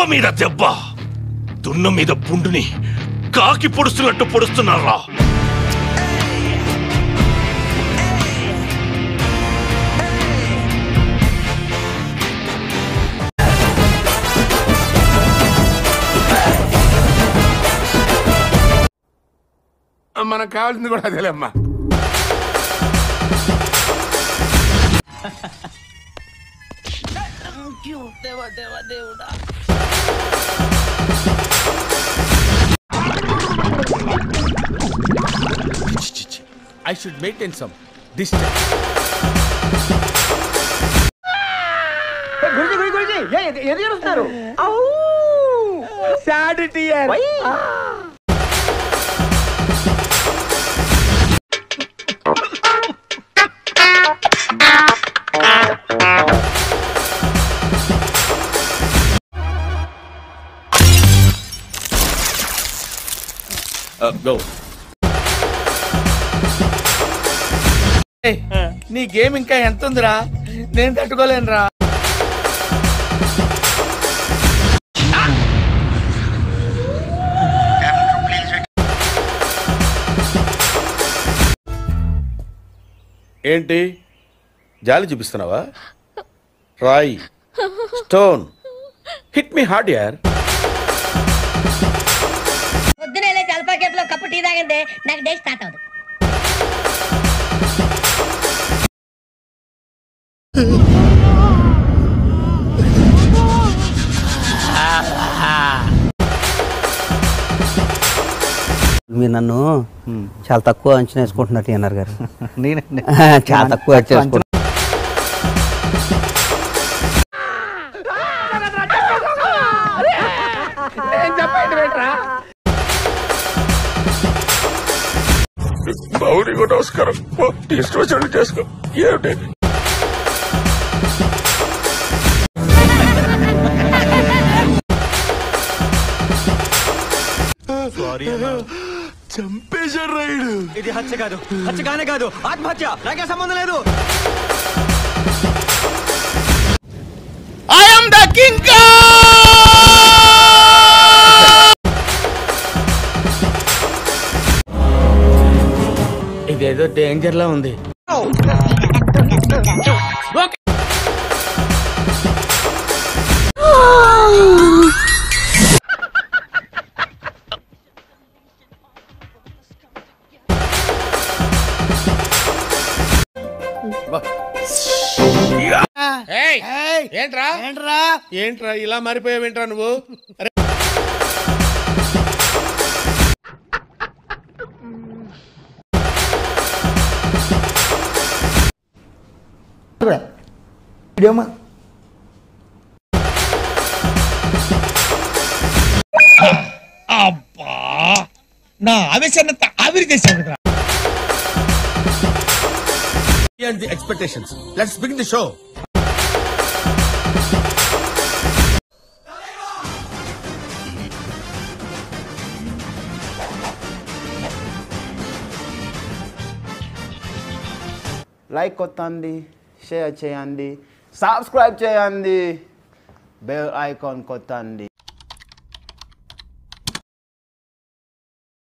మీద దెబ్బ దున్న మీద పుండుని కాకి పొడుస్తున్నట్టు పొడుస్తున్నారా మనకు కావాల్సింది కూడా అదేలేమ్మా I should maintain some distance Guruji Guruji Guruji ఏ ఎది- ఎది ఏడుస్తున్నారు సాడ్ టీయర్ గో నీ గేమ్ ఇంకా ఎంత ఉందిరా నేను తట్టుకోలేనురా ఏంటి జాలి చూపిస్తున్నావా రాయి స్టోన్ హిట్ మీ హార్డ్ యార్ పొద్దునే లేచి అల్ఫా కేఫ్ లో కప్పు టీ తాగిందే నాకు డే స్టార్ట్ అవుతుంది మీరు నన్ను చాలా తక్కువ అంచనా వేసుకుంటున్నారు టీఎన్ఆర్ గారు నేనండి చాలా తక్కువ అంచనా వేసుకుంటున్నారు నేను చెప్పండి ఏంట్రా బావుడి కూడా నమస్కారం ఇష్టం వచ్చినట్టు చేసుకో ఏమిటి చంపేశారు రైడు ఇది హత్య కాదు హత్య కానే కాదు ఆత్మహత్య నాకే సంబంధం లేదు ఐఎమ్ ద కింగ్ ఇదేదో డేంజర్ లా ఉంది ఏంట్రా ఏంట్రా ఏంట్రా ఇలా మారిపోయావేంట్రా నువ్వు అరే వీడియోమా అబ్బా నా ఆవేశాన్ని అంతా ఆవిరి చేసావు కదా and the expectations. Let's begin the show. Like కొట్టండి షేర్ చేయండి సబ్స్క్రైబ్ చేయండి బెల్ ఐకాన్ కొట్టండి